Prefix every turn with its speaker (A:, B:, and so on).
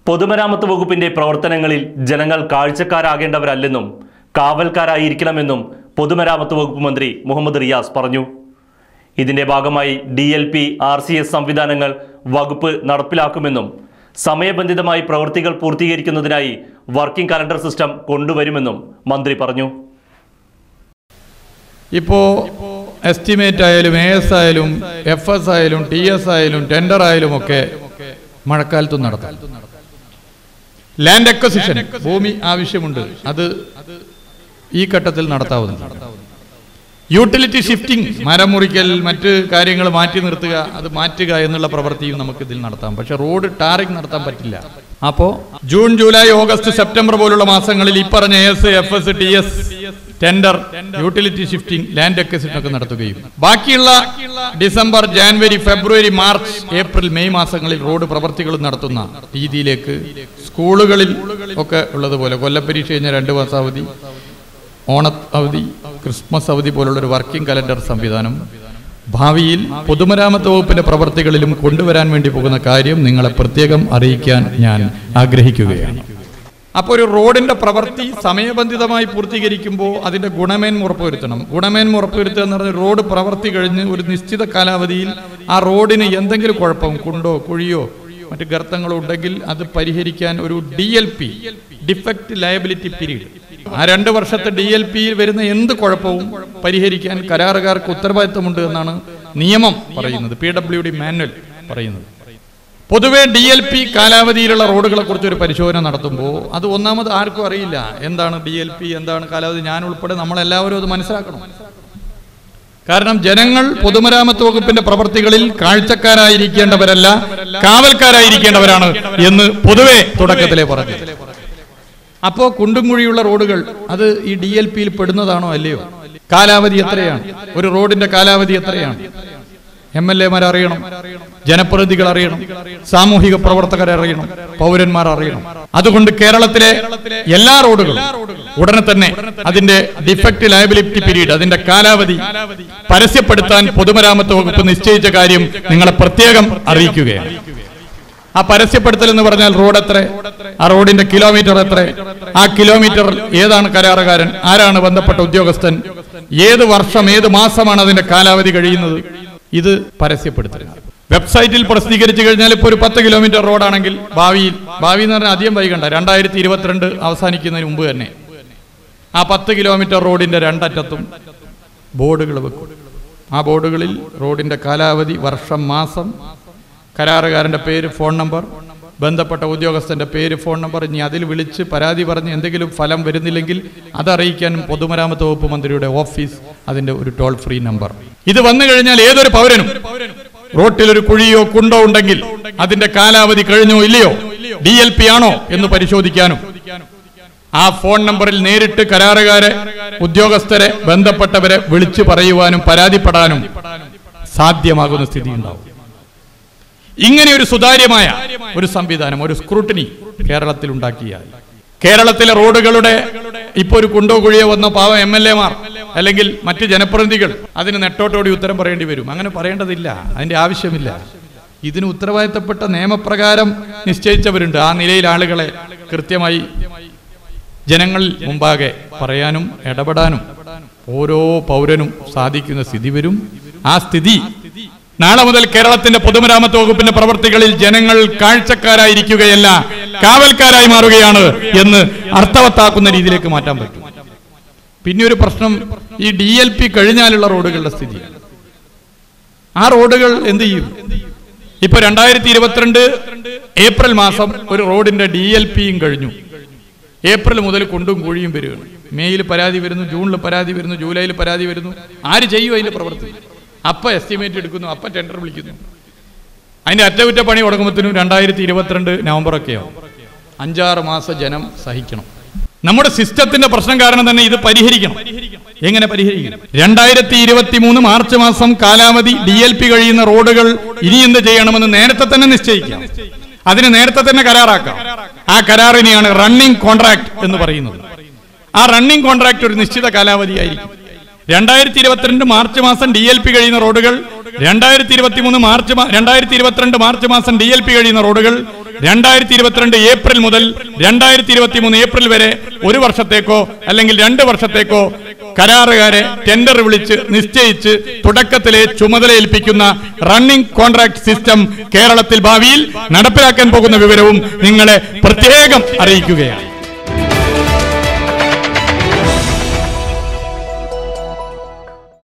A: പൊതുമരാമത്ത് വകുപ്പിന്റെ പ്രവർത്തനങ്ങളിൽ ജനങ്ങൾ കാഴ്ചക്കാരാകേണ്ടവരല്ലെന്നും കാവൽക്കാരായിരിക്കണമെന്നും പൊതുമരാമത്ത് വകുപ്പ് മന്ത്രി മുഹമ്മദ് റിയാസ് പറഞ്ഞു ഇതിന്റെ ഭാഗമായി D L P R C S സംവിധാനങ്ങൾ വകുപ്പ് നടപ്പിലാക്കുമെന്നും സമയബന്ധിതമായി പ്രവൃത്തികൾ പൂർത്തീകരിക്കുന്നതിനായി വർക്കിംഗ് കലണ്ടർ സിസ്റ്റം കൊണ്ടുവരുമെന്നും മന്ത്രി പറഞ്ഞു
B: ഇപ്പോൾ എസ്റ്റിമേറ്റ് ആയാലും എ എസ് ആയാലും എഫ് എസ് ആയാലും ടി എസ് ആയാലും ടെൻഡർ ആയാലും ഒക്കെ മഴക്കാലത്തും നടത്താം ലാൻഡ് എക്വസിഷൻ ഭൂമി ആവശ്യമുണ്ട് അത് ഈ ഘട്ടത്തിൽ നടത്താവുന്നതാണ് യൂട്ടിലിറ്റി ഷിഫ്റ്റിംഗ് മരം മുറിക്കൽ മറ്റ് കാര്യങ്ങൾ മാറ്റി നിർത്തുക അത് മാറ്റുക എന്നുള്ള പ്രവൃത്തിയും നമുക്ക് ഇതിൽ നടത്താം പക്ഷെ റോഡ് ടാറിംഗ് നടത്താൻ പറ്റില്ല അപ്പോൾ ജൂൺ ജൂലൈ ഓഗസ്റ്റ് സെപ്റ്റംബർ പോലുള്ള മാസങ്ങളിൽ ഈ പറഞ്ഞ S F S T S tender utility shifting land acquisition ഒക്കെ നടത്തുകയും ബാക്കിയുള്ള December January February March April May മാസങ്ങളിൽ റോഡ് പ്രവർത്തികളും നടത്തുന്ന രീതിയിലേക്ക് സ്കൂളുകളിൽ ഒക്കെ ഉള്ളതുപോലെ കൊല്ലപ്പരീക്ഷ കഴിഞ്ഞ രണ്ട് മാസം അവധി ഓണ അവധി ക്രിസ്മസ് അവധി പോലുള്ള ഒരു വർക്കിംഗ് കലണ്ടർ സംവിധാനം ഭാവിയിൽ പൊതുമരാമത്ത് വകുപ്പിന്റെ പ്രവർത്തികളിലും കൊണ്ടുവരാൻ വേണ്ടി പോകുന്ന കാര്യം നിങ്ങളെ പ്രത്യേകം അറിയിക്കാൻ ഞാൻ ആഗ്രഹിക്കുകയാണ് അപ്പോൾ ഒരു റോഡിന്റെ പ്രവൃത്തി സമയബന്ധിതമായി പൂർത്തീകരിക്കുമ്പോൾ അതിന്റെ ഗുണമേന്മ ഉറപ്പുവരുത്തണം ഗുണമേന്മ ഉറപ്പുവരുത്തുക എന്ന് പറഞ്ഞാൽ റോഡ് പ്രവൃത്തി കഴിഞ്ഞ് ഒരു നിശ്ചിത കാലാവധിയിൽ ആ റോഡിന് എന്തെങ്കിലും കുഴപ്പം കുണ്ടോ കുഴിയോ മറ്റ് ഗർത്തങ്ങളോ ഉണ്ടെങ്കിൽ അത് പരിഹരിക്കാൻ ഒരു D L P defect liability period ആ രണ്ട് വർഷത്തെ ഡി എൽ പിയിൽ വരുന്ന എന്ത് കുഴപ്പവും പരിഹരിക്കാൻ കരാറുകാർക്ക് ഉത്തരവാദിത്തമുണ്ട് എന്നാണ് നിയമം പറയുന്നത് പി ഡബ്ല്യു ഡി മാനുവൽ പറയുന്നത് പൊതുവെ ഡി എൽ പി കാലാവധിയിലുള്ള റോഡുകളെ കുറിച്ച് ഒരു പരിശോധന നടത്തുമ്പോൾ അത് ഒന്നാമത് ആർക്കും അറിയില്ല എന്താണ് ഡി എൽ പി എന്താണ് കാലാവധി ഞാൻ ഉൾപ്പെടെ നമ്മളെല്ലാവരും അത് മനസ്സിലാക്കണം കാരണം ജനങ്ങൾ പൊതുമരാമത്ത് വകുപ്പിന്റെ പ്രവർത്തികളിൽ കാഴ്ചക്കാരായിരിക്കേണ്ടവരല്ല കാവൽക്കാരായിരിക്കേണ്ടവരാണ് എന്ന് പൊതുവെ തുടക്കത്തിലെ പറഞ്ഞു അപ്പോ കുണ്ടും കുഴിയുള്ള റോഡുകൾ അത് ഈ ഡി എൽ പിയിൽ പെടുന്നതാണോ അല്ലയോ കാലാവധി എത്രയാണ് ഒരു റോഡിന്റെ കാലാവധി എത്രയാണ് എം എൽ എമാർ അറിയണം ജനപ്രതിനിധികൾ അറിയണം സാമൂഹിക പ്രവർത്തകർ അറിയണം പൗരന്മാർ അറിയണം അതുകൊണ്ട് കേരളത്തിലെ എല്ലാ റോഡുകളും ഉടനെ തന്നെ അതിന്റെ ഡിഫക്റ്റ് ലയബിലിറ്റി പീരീഡ് അതിന്റെ കാലാവധി പരസ്യപ്പെടുത്താൻ പൊതുമരാമത്ത് വകുപ്പ് നിശ്ചയിച്ച കാര്യം നിങ്ങളെ പ്രത്യേകം അറിയിക്കുകയാണ് ആ പരസ്യപ്പെടുത്തൽ എന്ന് പറഞ്ഞാൽ റോഡ് എത്ര ആ റോഡിന്റെ കിലോമീറ്റർ എത്ര ആ കിലോമീറ്റർ ഏതാണ് കരാറുകാരൻ ആരാണ് ബന്ധപ്പെട്ട ഉദ്യോഗസ്ഥൻ ഏത് വർഷം ഏത് മാസമാണ് അതിന്റെ കാലാവധി കഴിയുന്നത് ഇത് പരസ്യപ്പെടുത്തൽ വെബ്സൈറ്റിൽ പ്രസിദ്ധീകരിച്ചു കഴിഞ്ഞാൽ ഇപ്പോൾ ഒരു പത്ത് കിലോമീറ്റർ റോഡാണെങ്കിൽ ഭാവിയിൽ ഭാവി എന്ന് പറഞ്ഞാൽ അധികം വൈകണ്ട രണ്ടായിരത്തി ഇരുപത്തിരണ്ട് അവസാനിക്കുന്നതിന് മുമ്പ് തന്നെ ആ പത്ത് കിലോമീറ്റർ റോഡിന്റെ രണ്ടറ്റത്തും ബോർഡുകൾ വെക്കും ആ ബോർഡുകളിൽ റോഡിന്റെ കാലാവധി വർഷം മാസം കരാറുകാരന്റെ പേര് ഫോൺ നമ്പർ ബന്ധപ്പെട്ട ഉദ്യോഗസ്ഥന്റെ പേര് ഫോൺ നമ്പർ ഇനി അതിൽ വിളിച്ച് പരാതി പറഞ്ഞ് എന്തെങ്കിലും ഫലം വരുന്നില്ലെങ്കിൽ അതറിയിക്കാനും പൊതുമരാമത്ത് വകുപ്പ് മന്ത്രിയുടെ ഓഫീസ് അതിന്റെ ഒരു ടോൾ ഫ്രീ നമ്പർ ഇത് വന്നു കഴിഞ്ഞാൽ ഏതൊരു പൗരനും റോട്ടിൽ ഒരു കുഴിയോ കുണ്ടോ ഉണ്ടെങ്കിൽ അതിന്റെ കാലാവധി കഴിഞ്ഞോ ഇല്ലയോ ഡി എൽ പി ആണോ എന്ന് പരിശോധിക്കാനും ആ ഫോൺ നമ്പറിൽ നേരിട്ട് കരാറുകാരെ ഉദ്യോഗസ്ഥരെ ബന്ധപ്പെട്ടവരെ വിളിച്ചു പറയുവാനും പരാതിപ്പെടാനും സാധ്യമാകുന്ന സ്ഥിതി ഉണ്ടാവും ഇങ്ങനെ ഒരു സുതാര്യമായ ഒരു സംവിധാനം ഒരു സ്ക്രൂട്ടിനി കേരളത്തിൽ ഉണ്ടാക്കിയാൽ കേരളത്തിലെ റോഡുകളുടെ ഇപ്പൊ ഒരു കുണ്ടോ കുഴിയോ വന്ന പാവം എം എൽ എമാർ അല്ലെങ്കിൽ മറ്റ് ജനപ്രതിനിധികൾ അതിന് നെട്ടോട്ടോടി ഉത്തരം പറയേണ്ടി വരും അങ്ങനെ പറയേണ്ടതില്ല അതിന്റെ ആവശ്യമില്ല ഇതിന് ഉത്തരവാദിത്തപ്പെട്ട നിയമപ്രകാരം നിശ്ചയിച്ചവരുണ്ട് ആ നിലയിൽ ആളുകളെ കൃത്യമായി ജനങ്ങളിൽ മുമ്പാകെ പറയാനും ഇടപെടാനും ഓരോ പൗരനും സാധിക്കുന്ന സ്ഥിതി വരും ആ സ്ഥിതി നാളെ മുതൽ കേരളത്തിന്റെ പൊതുമരാമത്ത് വകുപ്പിന്റെ പ്രവർത്തികളിൽ ജനങ്ങൾ കാഴ്ചക്കാരായിരിക്കുകയല്ല കാവൽക്കാരായി മാറുകയാണ് എന്ന് അർത്ഥവത്താക്കുന്ന രീതിയിലേക്ക് മാറ്റാൻ പറ്റും പിന്നെ ഒരു പ്രശ്നം ഈ ഡി എൽ പി കഴിഞ്ഞാലുള്ള റോഡുകളുടെ സ്ഥിതി ആ റോഡുകൾ എന്ത് ചെയ്യും ഇപ്പൊ രണ്ടായിരത്തി ഇരുപത്തിരണ്ട് ഏപ്രിൽ മാസം ഒരു റോഡിന്റെ ഡി എൽ പിയും കഴിഞ്ഞു ഏപ്രിൽ മുതൽ കുണ്ടും കുഴിയും വരികയാണ് മെയ്യിൽ പരാതി വരുന്നു ജൂണിൽ പരാതി വരുന്നു ജൂലൈയിൽ പരാതി വരുന്നു ആര് ചെയ്യും അതിന്റെ പ്രവർത്തി അപ്പ എസ്റ്റിമേറ്റ് എടുക്കുന്നു അപ്പ ടെൻഡർ വിളിക്കുന്നു അതിന്റെ അറ്റകുറ്റപ്പണി തുടങ്ങുമ്പോഴത്തേനും രണ്ടായിരത്തി ഇരുപത്തിരണ്ട് നവംബർ ഒക്കെയാവും അഞ്ചാറ് മാസം ജനം സഹിക്കണം നമ്മുടെ സിസ്റ്റത്തിന്റെ പ്രശ്നം കാരണം തന്നെ ഇത് പരിഹരിക്കണം എങ്ങനെ പരിഹരിക്കും രണ്ടായിരത്തി ഇരുപത്തി മൂന്ന് മാർച്ച് മാസം കാലാവധി ഡി എൽ പി കഴിയുന്ന റോഡുകൾ ഇനി എന്ത് ചെയ്യണമെന്ന് നേരത്തെ തന്നെ നിശ്ചയിക്കാം അതിന് നേരത്തെ തന്നെ കരാറാക്കാം ആ കരാറിനെയാണ് റണ്ണിംഗ് കോൺട്രാക്ട് എന്ന് പറയുന്നത് ആ റണ്ണിംഗ് കോൺട്രാക്ട് ഒരു നിശ്ചിത കാലാവധി ആയിരിക്കും രണ്ടായിരത്തി ഇരുപത്തിരണ്ട് മാർച്ച് മാസം ഡി എൽ പി കഴിയുന്ന റോഡുകൾ രണ്ടായിരത്തി ഇരുപത്തി മൂന്ന് മാർച്ച് മാ- രണ്ടായിരത്തി ഇരുപത്തിരണ്ട് മാർച്ച് മാസം ഡി എൽ പി കഴിയുന്ന റോഡുകൾ രണ്ടായിരത്തി ഇരുപത്തിരണ്ട് ഏപ്രിൽ മുതൽ രണ്ടായിരത്തി ഇരുപത്തി മൂന്ന് ഏപ്രിൽ വരെ ഒരു വർഷത്തേക്കോ അല്ലെങ്കിൽ രണ്ട് വർഷത്തേക്കോ കരാറുകാരെ ടെൻഡർ വിളിച്ച് നിശ്ചയിച്ച് തുടക്കത്തിലെ ചുമതല ഏൽപ്പിക്കുന്ന റണ്ണിംഗ് കോൺട്രാക്ട് സിസ്റ്റം കേരളത്തിൽ ഭാവിയിൽ നടപ്പിലാക്കാൻ പോകുന്ന വിവരവും നിങ്ങളെ പ്രത്യേകം അറിയിക്കുകയാണ്